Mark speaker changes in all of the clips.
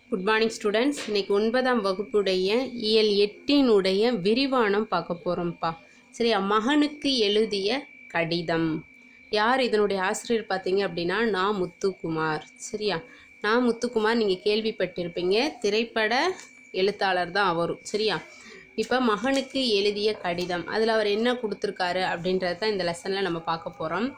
Speaker 1: good morning students இன்னைக்கு ஒன்பதாம் வகுப்புடைய இயல் எட்டினுடைய விரிவானம் பார்க்க போகிறோம்ப்பா சரியா மகனுக்கு எழுதிய கடிதம் யார் இதனுடைய ஆசிரியர் பார்த்தீங்க அப்படின்னா நான் முத்துக்குமார் சரியா நான் முத்துக்குமார் நீங்கள் கேள்விப்பட்டிருப்பீங்க திரைப்பட எழுத்தாளர் தான் அவரும் சரியா இப்போ மகனுக்கு எழுதிய கடிதம் அதில் அவர் என்ன கொடுத்துருக்காரு அப்படின்றத தான் இந்த லெசனில் நம்ம பார்க்க போகிறோம்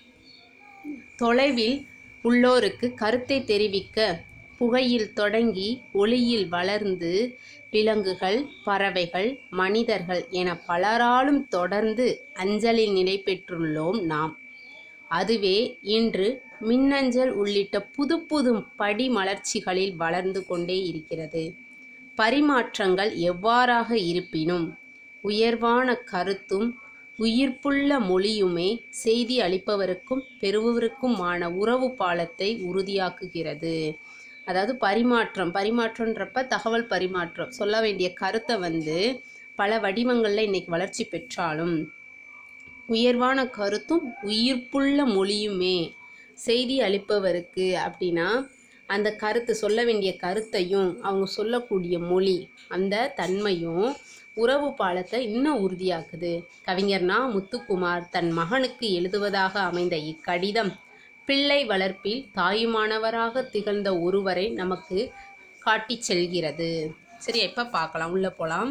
Speaker 1: தொலைவில் உள்ளோருக்கு கருத்தை தெரிவிக்க புகையில் தொடங்கி ஒளியில் வளர்ந்து விலங்குகள் பறவைகள் மனிதர்கள் என பலராலும் தொடர்ந்து அஞ்சலில் நிலை பெற்றுள்ளோம் நாம் அதுவே இன்று மின்னஞ்சல் உள்ளிட்ட புது புது படிமலர்ச்சிகளில் வளர்ந்து கொண்டே இருக்கிறது பரிமாற்றங்கள் எவ்வாறாக இருப்பினும் உயர்வான கருத்தும் உயிர்ப்புள்ள மொழியுமே செய்தி அளிப்பவருக்கும் பெறுபவருக்குமான உறவு பாலத்தை உறுதியாக்குகிறது அதாவது பரிமாற்றம் பரிமாற்றன்றப்ப தகவல் பரிமாற்றம் சொல்ல வேண்டிய கருத்தை வந்து பல வடிவங்களில் இன்னைக்கு வளர்ச்சி பெற்றாலும் உயர்வான கருத்தும் உயிர்ப்புள்ள மொழியுமே செய்தி அளிப்பவருக்கு அப்படின்னா அந்த கருத்து சொல்ல வேண்டிய கருத்தையும் அவங்க சொல்லக்கூடிய மொழி அந்த தன்மையும் உறவு பாலத்தை இன்னும் உறுதியாக்குது கவிஞர்னா முத்துக்குமார் தன் மகனுக்கு எழுதுவதாக அமைந்த இக்கடிதம் பிள்ளை வளர்ப்பில் தாயுமானவராக திகழ்ந்த ஒருவரை நமக்கு காட்டிச் செல்கிறது சரி எப்போ பார்க்கலாம் உள்ளே போகலாம்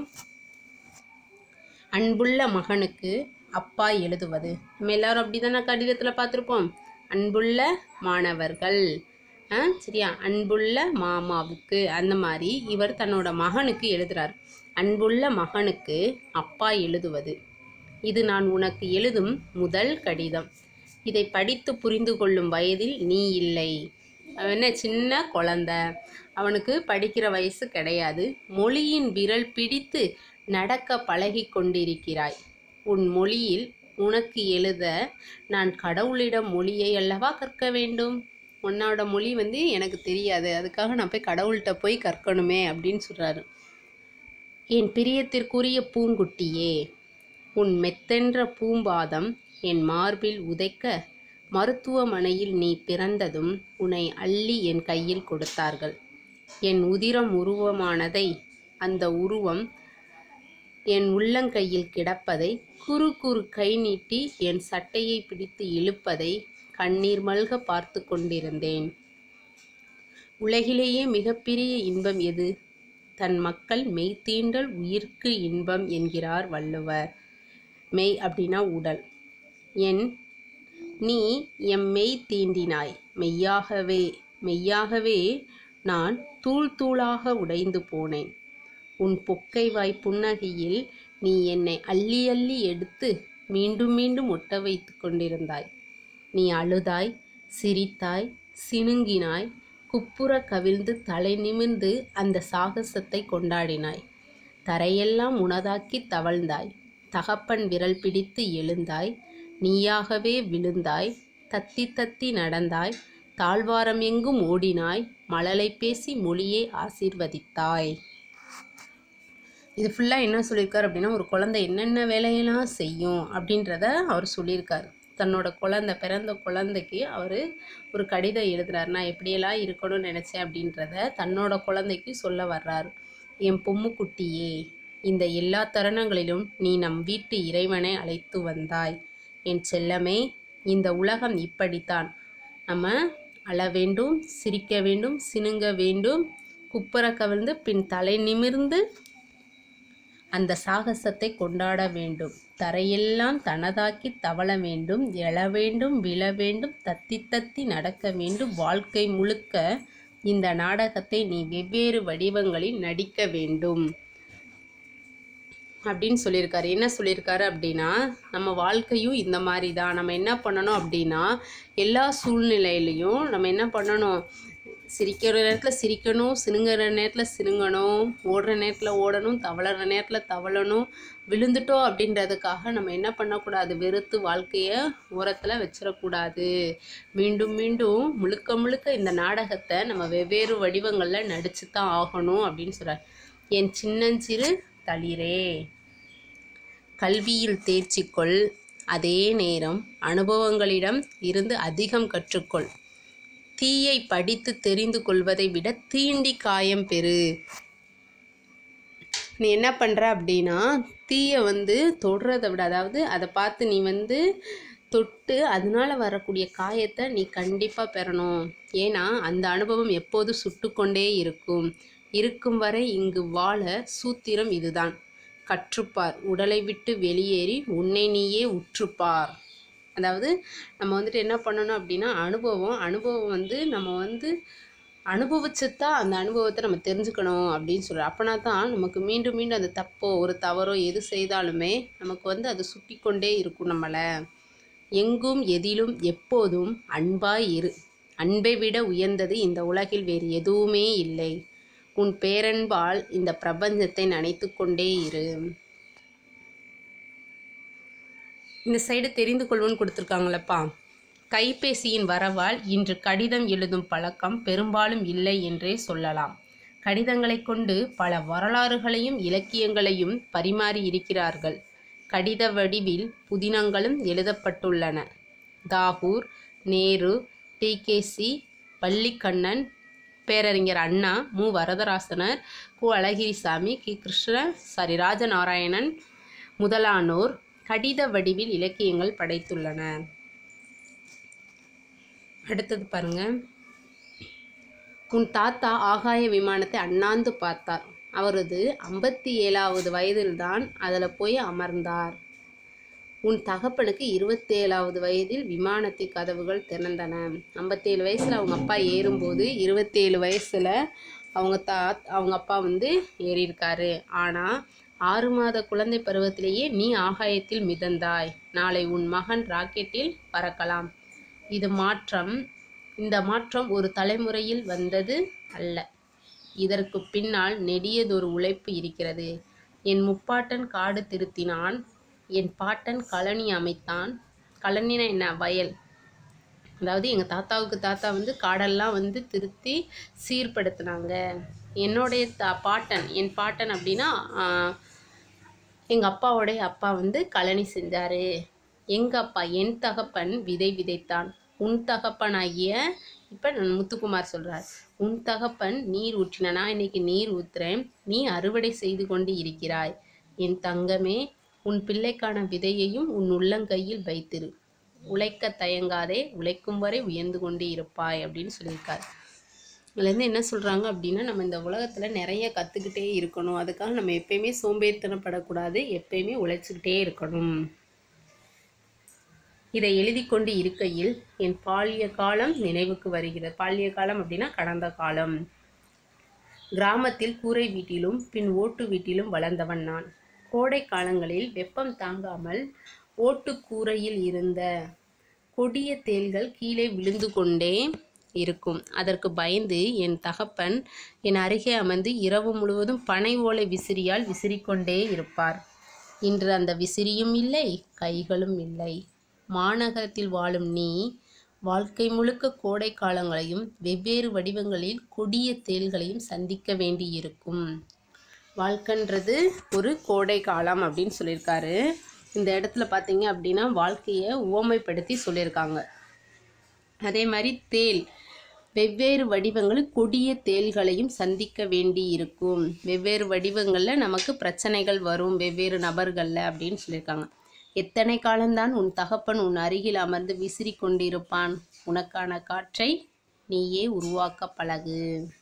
Speaker 1: அன்புள்ள மகனுக்கு அப்பா எழுதுவது நம்ம எல்லாரும் அப்படி தானே கடிதத்தில் பார்த்துருப்போம் அன்புள்ள மாணவர்கள் ஆ சரியா அன்புள்ள மாமாவுக்கு அந்த மாதிரி இவர் தன்னோட மகனுக்கு எழுதுறார் அன்புள்ள மகனுக்கு அப்பா எழுதுவது இது நான் உனக்கு எழுதும் முதல் கடிதம் இதை படித்து புரிந்து கொள்ளும் வயதில் நீ இல்லை அவன் என்ன சின்ன குழந்தை அவனுக்கு படிக்கிற வயசு கிடையாது மொழியின் விரல் பிடித்து நடக்க பழகி கொண்டிருக்கிறாய் உன் மொழியில் உனக்கு எழுத நான் கடவுளிடம் மொழியை அல்லவா கற்க வேண்டும் உன்னோட மொழி வந்து எனக்கு தெரியாது அதுக்காக நான் போய் கடவுள்கிட்ட போய் கற்கணுமே அப்படின்னு சொல்கிறாரு என் பிரியத்திற்குரிய பூங்குட்டியே உன் மெத்தென்ற பூம்பாதம் என் மார்பில் உதைக்க மருத்துவமனையில் நீ பிறந்ததும் உன்னை அள்ளி என் கையில் கொடுத்தார்கள் என் உதிரம் உருவமானதை அந்த உருவம் என் உள்ளங்கையில் கிடப்பதை குறு குறு கை நீட்டி என் சட்டையை பிடித்து இழுப்பதை கண்ணீர் மல்க பார்த்து கொண்டிருந்தேன் உலகிலேயே மிகப்பெரிய இன்பம் எது தன் மக்கள் மெய்த்தீண்டல் உயிர்க்கு இன்பம் என்கிறார் வள்ளுவர் மெய் அப்படின்னா உடல் என் நீ எம் மெய் தீண்டினாய் மெய்யாகவே மெய்யாகவே நான் தூள் தூளாக உடைந்து போனேன் உன் பொக்கை வாய் புன்னகையில் நீ என்னை அள்ளி அள்ளி எடுத்து மீண்டும் மீண்டும் ஒட்ட வைத்து கொண்டிருந்தாய் நீ அழுதாய் சிரித்தாய் சினுங்கினாய் குப்புற கவிழ்ந்து தலை நிமிர்ந்து அந்த சாகசத்தை கொண்டாடினாய் தரையெல்லாம் உனதாக்கி தவழ்ந்தாய் தகப்பன் விரல் பிடித்து எழுந்தாய் நீயாகவே விழுந்தாய் தத்தி தத்தி நடந்தாய் தாழ்வாரம் எங்கும் ஓடினாய் மழலை பேசி மொழியை ஆசீர்வதித்தாய் இது ஃபுல்லாக என்ன சொல்லியிருக்காரு அப்படின்னா ஒரு குழந்தை என்னென்ன வேலையெல்லாம் செய்யும் அப்படின்றத அவர் சொல்லியிருக்காரு தன்னோட குழந்தை பிறந்த குழந்தைக்கு அவர் ஒரு கடிதம் எழுதுறாரு நான் எப்படியெல்லாம் இருக்கணும்னு நினச்சேன் அப்படின்றத தன்னோட குழந்தைக்கு சொல்ல வர்றாரு என் பொம்முக்குட்டியே இந்த எல்லா தருணங்களிலும் நீ நம் வீட்டு இறைவனை அழைத்து வந்தாய் என் செல்லமே இந்த உலகம் இப்படித்தான் நம்ம அழ வேண்டும் சிரிக்க வேண்டும் சினுங்க வேண்டும் குப்புற கவிழ்ந்து பின் தலை நிமிர்ந்து அந்த சாகசத்தை கொண்டாட வேண்டும் தரையெல்லாம் தனதாக்கி தவள வேண்டும் எழ வேண்டும் விழ வேண்டும் தத்தி தத்தி நடக்க வேண்டும் வாழ்க்கை முழுக்க இந்த நாடகத்தை நீ வெவ்வேறு வடிவங்களில் நடிக்க வேண்டும் அப்படின்னு சொல்லியிருக்காரு என்ன சொல்லியிருக்காரு அப்படின்னா நம்ம வாழ்க்கையும் இந்த மாதிரி தான் நம்ம என்ன பண்ணணும் அப்படின்னா எல்லா சூழ்நிலையிலையும் நம்ம என்ன பண்ணணும் சிரிக்கிற நேரத்தில் சிரிக்கணும் சினுங்கிற நேரத்தில் சினுங்கணும் ஓடுற நேரத்தில் ஓடணும் தவளற நேரத்தில் தவளணும் விழுந்துட்டோம் அப்படின்றதுக்காக நம்ம என்ன பண்ணக்கூடாது வெறுத்து வாழ்க்கையை ஓரத்தில் வச்சிடக்கூடாது மீண்டும் மீண்டும் முழுக்க முழுக்க இந்த நாடகத்தை நம்ம வெவ்வேறு வடிவங்களில் நடிச்சு தான் ஆகணும் அப்படின்னு சொல்கிறார் என் சின்னஞ்சிறு தளிரே கல்வியில் தேர்ச்சிக்கொள் அதே நேரம் அனுபவங்களிடம் இருந்து அதிகம் கற்றுக்கொள் தீயை படித்து தெரிந்து கொள்வதை விட தீண்டி காயம் பெறு நீ என்ன பண்ணுற அப்படின்னா தீயை வந்து தொடுறதை விட அதாவது அதை பார்த்து நீ வந்து தொட்டு அதனால வரக்கூடிய காயத்தை நீ கண்டிப்பாக பெறணும் ஏன்னா அந்த அனுபவம் எப்போது சுட்டுக்கொண்டே இருக்கும் இருக்கும் வரை இங்கு வாழ சூத்திரம் இதுதான் கற்றுப்பார் உடலை விட்டு வெளியேறி உன்னை நீயே உற்றுப்பார் அதாவது நம்ம வந்துட்டு என்ன பண்ணணும் அப்படின்னா அனுபவம் அனுபவம் வந்து நம்ம வந்து அனுபவிச்சுத்தான் அந்த அனுபவத்தை நம்ம தெரிஞ்சுக்கணும் அப்படின்னு சொல்கிறோம் அப்போனா தான் நமக்கு மீண்டும் மீண்டும் அந்த தப்போ ஒரு தவறோ எது செய்தாலுமே நமக்கு வந்து அது சுட்டி கொண்டே இருக்கும் நம்மளை எங்கும் எதிலும் எப்போதும் அன்பாய் இரு அன்பை விட உயர்ந்தது இந்த உலகில் வேறு எதுவுமே இல்லை உன் பேரன்பால் இந்த பிரபஞ்சத்தை நினைத்து கொண்டே இரு இந்த சைடு தெரிந்து கொள்வோன்னு கொடுத்துருக்காங்களப்பா கைபேசியின் வரவால் இன்று கடிதம் எழுதும் பழக்கம் பெரும்பாலும் இல்லை என்றே சொல்லலாம் கடிதங்களை கொண்டு பல வரலாறுகளையும் இலக்கியங்களையும் பரிமாறி இருக்கிறார்கள் கடித வடிவில் புதினங்களும் எழுதப்பட்டுள்ளன தாகூர் நேரு டிகேசி பள்ளிக்கண்ணன் பேரறிஞர் அண்ணா மு வரதராசனர் கு அழகிரிசாமி கி கிருஷ்ண சாரி ராஜநாராயணன் முதலானோர் கடித வடிவில் இலக்கியங்கள் படைத்துள்ளனர் அடுத்தது பாருங்க உன் தாத்தா ஆகாய விமானத்தை அண்ணாந்து பார்த்தார் அவரது ஐம்பத்தி ஏழாவது வயதில்தான் அதில் போய் அமர்ந்தார் உன் தகப்பனுக்கு இருபத்தேழாவது வயதில் விமானத்தின் கதவுகள் திறந்தன ஐம்பத்தேழு வயசில் அவங்க அப்பா ஏறும்போது இருபத்தேழு வயசில் அவங்க தா அவங்க அப்பா வந்து ஏறியிருக்காரு ஆனால் ஆறு மாத குழந்தை பருவத்திலேயே நீ ஆகாயத்தில் மிதந்தாய் நாளை உன் மகன் ராக்கெட்டில் பறக்கலாம் இது மாற்றம் இந்த மாற்றம் ஒரு தலைமுறையில் வந்தது அல்ல இதற்கு பின்னால் நெடியதொரு உழைப்பு இருக்கிறது என் முப்பாட்டன் காடு திருத்தினான் என் பாட்டன் கழனி அமைத்தான் கழனினா என்ன வயல் அதாவது எங்கள் தாத்தாவுக்கு தாத்தா வந்து காடெல்லாம் வந்து திருத்தி சீர்படுத்தினாங்க என்னுடைய தா பாட்டன் என் பாட்டன் அப்படின்னா எங்கள் அப்பாவோடைய அப்பா வந்து கழனி செஞ்சார் எங்கள் அப்பா என் தகப்பன் விதை விதைத்தான் உன் தகப்பனாகிய இப்போ முத்துக்குமார் சொல்கிறார் உன் தகப்பன் நீர் ஊற்றின நான் இன்னைக்கு நீர் ஊத்துறேன் நீ அறுவடை செய்து கொண்டு இருக்கிறாய் என் தங்கமே உன் பிள்ளைக்கான விதையையும் உன் உள்ளங்கையில் வைத்திரு உழைக்க தயங்காதே உழைக்கும் வரை உயர்ந்து கொண்டு இருப்பாய் அப்படின்னு சொல்லியிருக்கார் இதுலேருந்து என்ன சொல்கிறாங்க அப்படின்னா நம்ம இந்த உலகத்தில் நிறைய கற்றுக்கிட்டே இருக்கணும் அதுக்காக நம்ம எப்பயுமே சோம்பேறித்தனப்படக்கூடாது எப்பயுமே உழைச்சிக்கிட்டே இருக்கணும் இதை எழுதி கொண்டு இருக்கையில் என் பால்ய காலம் நினைவுக்கு வருகிறது பால்ய காலம் அப்படின்னா கடந்த காலம் கிராமத்தில் கூரை வீட்டிலும் பின் ஓட்டு வீட்டிலும் வளர்ந்தவன் நான் கோடை காலங்களில் வெப்பம் தாங்காமல் ஓட்டுக்கூரையில் இருந்த கொடிய தேள்கள் கீழே விழுந்து கொண்டே இருக்கும் அதற்கு பயந்து என் தகப்பன் என் அருகே அமர்ந்து இரவு முழுவதும் பனை ஓலை விசிறியால் விசிறிக்கொண்டே இருப்பார் இன்று அந்த விசிறியும் இல்லை கைகளும் இல்லை மாநகரத்தில் வாழும் நீ வாழ்க்கை முழுக்க கோடை காலங்களையும் வெவ்வேறு வடிவங்களில் கொடிய தேள்களையும் சந்திக்க வேண்டியிருக்கும் வாழ்க்கைன்றது ஒரு கோடை காலம் அப்படின்னு சொல்லியிருக்காரு இந்த இடத்துல பார்த்தீங்க அப்படின்னா வாழ்க்கையை உவமைப்படுத்தி சொல்லியிருக்காங்க அதே மாதிரி தேள் வெவ்வேறு வடிவங்களில் கொடிய தேள்களையும் சந்திக்க வேண்டி இருக்கும் வெவ்வேறு வடிவங்களில் நமக்கு பிரச்சனைகள் வரும் வெவ்வேறு நபர்களில் அப்படின்னு சொல்லியிருக்காங்க எத்தனை காலம்தான் உன் தகப்பன் உன் அருகில் அமர்ந்து விசிறி கொண்டிருப்பான் உனக்கான காற்றை நீயே உருவாக்க பழகு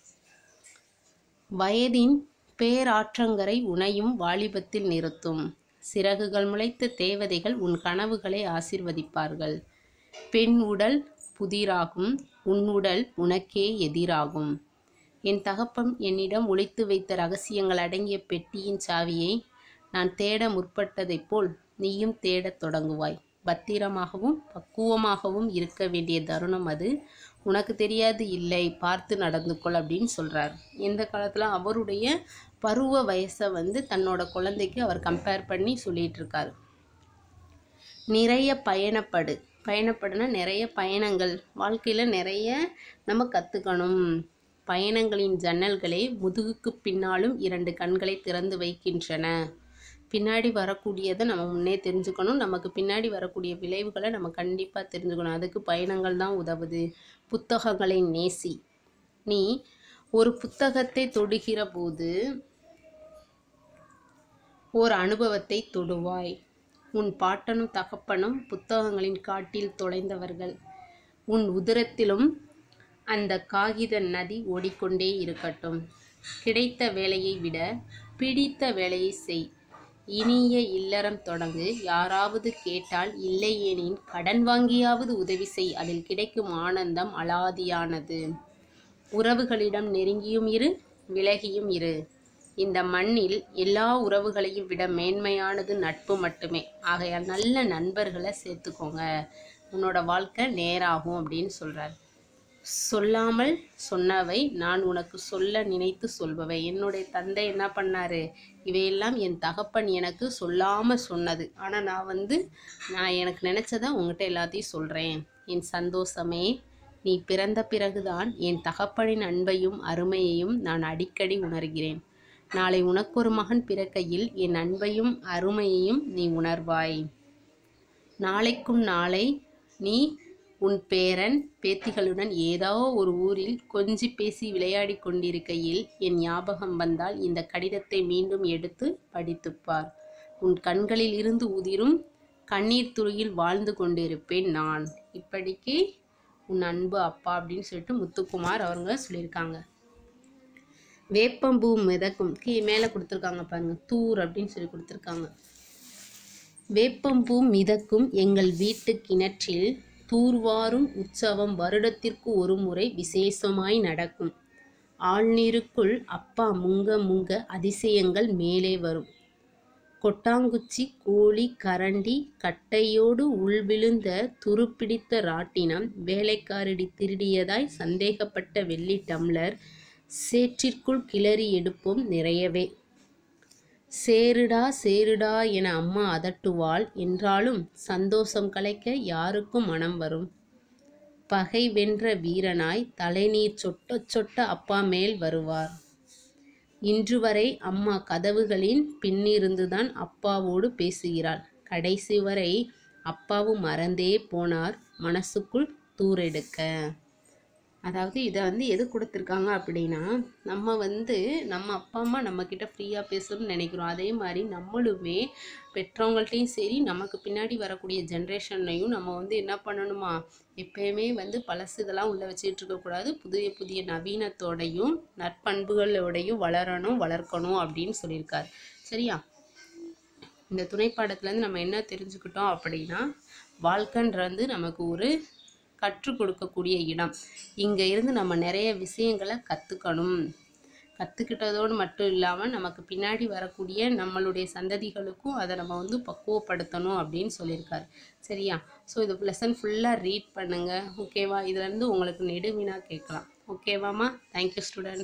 Speaker 1: வயதின் பேராற்றங்கரை உனையும் வாலிபத்தில் நிறுத்தும் சிறகுகள் முளைத்த தேவதைகள் உன் கனவுகளை ஆசிர்வதிப்பார்கள் பெண் உடல் புதிராகும் உன் உடல் உனக்கே எதிராகும் என் தகப்பன் என்னிடம் ஒளித்து வைத்த ரகசியங்கள் அடங்கிய பெட்டியின் சாவியை நான் தேட முற்பட்டதைப் போல் நீயும் தேடத் தொடங்குவாய் பத்திரமாகவும் பக்குவமாகவும் இருக்க வேண்டிய தருணம் அது உனக்கு தெரியாது இல்லை பார்த்து நடந்து கொள் அப்படின்னு சொல்கிறார் எந்த காலத்தில் அவருடைய பருவ வயசை வந்து தன்னோட குழந்தைக்கு அவர் கம்பேர் பண்ணி சொல்லிட்டு இருக்காரு நிறைய பயணப்படு பயணப்படுனா நிறைய பயணங்கள் வாழ்க்கையில் நிறைய நம்ம கற்றுக்கணும் பயணங்களின் ஜன்னல்களே முதுகுக்கு பின்னாலும் இரண்டு கண்களை திறந்து வைக்கின்றன பின்னாடி வரக்கூடியதை நம்ம முன்னே தெரிஞ்சுக்கணும் நமக்கு பின்னாடி வரக்கூடிய விளைவுகளை நம்ம கண்டிப்பாக தெரிஞ்சுக்கணும் அதுக்கு பயணங்கள் தான் உதவுது புத்தகங்களை நேசி நீ ஒரு புத்தகத்தை தொடுகிற போது ஓர் அனுபவத்தை தொடுவாய் உன் பாட்டனும் தகப்பனும் புத்தகங்களின் காட்டில் தொலைந்தவர்கள் உன் உதரத்திலும் அந்த காகித நதி ஓடிக்கொண்டே இருக்கட்டும் கிடைத்த வேலையை விட பிடித்த வேலையை செய் இனிய இல்லறம் தொடங்கு யாராவது கேட்டால் இல்லையேனின் கடன் வாங்கியாவது உதவி செய் அதில் கிடைக்கும் ஆனந்தம் அலாதியானது உறவுகளிடம் நெருங்கியும் இரு விலகியும் இரு இந்த மண்ணில் எல்லா உறவுகளையும் விட மேன்மையானது நட்பு மட்டுமே ஆகையால் நல்ல நண்பர்களை சேர்த்துக்கோங்க உன்னோட வாழ்க்கை நேராகும் அப்படின்னு சொல்கிறார் சொல்லாமல் சொன்னவை நான் உனக்கு சொல்ல நினைத்து சொல்பவை என்னுடைய தந்தை என்ன பண்ணாரு இவையெல்லாம் என் தகப்பன் எனக்கு சொல்லாமல் சொன்னது ஆனால் நான் வந்து நான் எனக்கு நினச்சதை உங்ககிட்ட எல்லாத்தையும் சொல்கிறேன் என் சந்தோஷமே நீ பிறந்த பிறகுதான் என் தகப்பனின் அன்பையும் அருமையையும் நான் அடிக்கடி உணர்கிறேன் நாளை உனக்கு ஒரு மகன் பிறக்கையில் என் அன்பையும் அருமையையும் நீ உணர்வாய் நாளைக்கும் நாளை நீ உன் பேரன் பேத்திகளுடன் ஏதோ ஒரு ஊரில் கொஞ்சி பேசி விளையாடி கொண்டிருக்கையில் என் ஞாபகம் வந்தால் இந்த கடிதத்தை மீண்டும் எடுத்து படித்துப் பார் உன் கண்களில் இருந்து உதிரும் கண்ணீர் துளியில் வாழ்ந்து கொண்டிருப்பேன் நான் இப்படிக்கு உன் அன்பு அப்பா அப்படின்னு சொல்லிட்டு முத்துக்குமார் அவங்க சொல்லியிருக்காங்க வேப்பம்பூ மிதக்கும் கீ மேலே கொடுத்துருக்காங்க பாருங்க தூர் அப்படின்னு சொல்லி கொடுத்துருக்காங்க வேப்பம்பூ மிதக்கும் எங்கள் வீட்டு கிணற்றில் தூர்வாரும் உற்சவம் வருடத்திற்கு ஒரு முறை விசேஷமாய் நடக்கும் ஆழ்நீருக்குள் அப்பா முங்க முங்க அதிசயங்கள் மேலே வரும் கொட்டாங்குச்சி கோழி கரண்டி கட்டையோடு உள்விழுந்த துருப்பிடித்த ராட்டினம் வேலைக்காரடி திருடியதாய் சந்தேகப்பட்ட வெள்ளி டம்ளர் சேற்றிற்குள் கிளறி எடுப்போம் நிறையவே சேருடா சேருடா என அம்மா அதட்டுவாள் என்றாலும் சந்தோஷம் கலைக்க யாருக்கும் மனம் வரும் பகை வென்ற வீரனாய் தலைநீர் சொட்ட சொட்ட அப்பா மேல் வருவார் இன்று வரை அம்மா கதவுகளின் பின்னிருந்துதான் அப்பாவோடு பேசுகிறாள் கடைசி வரை அப்பாவும் மறந்தே போனார் மனசுக்குள் தூரெடுக்க அதாவது இதை வந்து எது கொடுத்துருக்காங்க அப்படின்னா நம்ம வந்து நம்ம அப்பா அம்மா நம்மக்கிட்ட ஃப்ரீயாக பேசணும்னு நினைக்கிறோம் அதே மாதிரி நம்மளுமே பெற்றவங்கள்ட்டையும் சரி நமக்கு பின்னாடி வரக்கூடிய ஜென்ரேஷன்லையும் நம்ம வந்து என்ன பண்ணணுமா எப்பயுமே வந்து பழசு இதெல்லாம் உள்ளே வச்சுட்டு இருக்கக்கூடாது புதிய புதிய நவீனத்தோடையும் நற்பண்புகளோடையும் வளரணும் வளர்க்கணும் அப்படின்னு சொல்லியிருக்காரு சரியா இந்த துணைப்பாடத்துலேருந்து நம்ம என்ன தெரிஞ்சுக்கிட்டோம் அப்படின்னா வாழ்க்கைன்றது நமக்கு ஒரு கற்றுக் கொடுக்கக்கூடிய இடம் இங்கே இருந்து நம்ம நிறைய விஷயங்களை கற்றுக்கணும் கற்றுக்கிட்டதோடு மட்டும் இல்லாமல் நமக்கு பின்னாடி வரக்கூடிய நம்மளுடைய சந்ததிகளுக்கும் அதை நம்ம வந்து பக்குவப்படுத்தணும் அப்படின்னு சொல்லியிருக்காரு சரியா ஸோ இது லெசன் ஃபுல்லாக ரீட் பண்ணுங்கள் ஓகேவா இதுலேருந்து உங்களுக்கு நெடுவினா கேட்கலாம் ஓகேவாம்மா தேங்க்யூ ஸ்டூடெண்ட்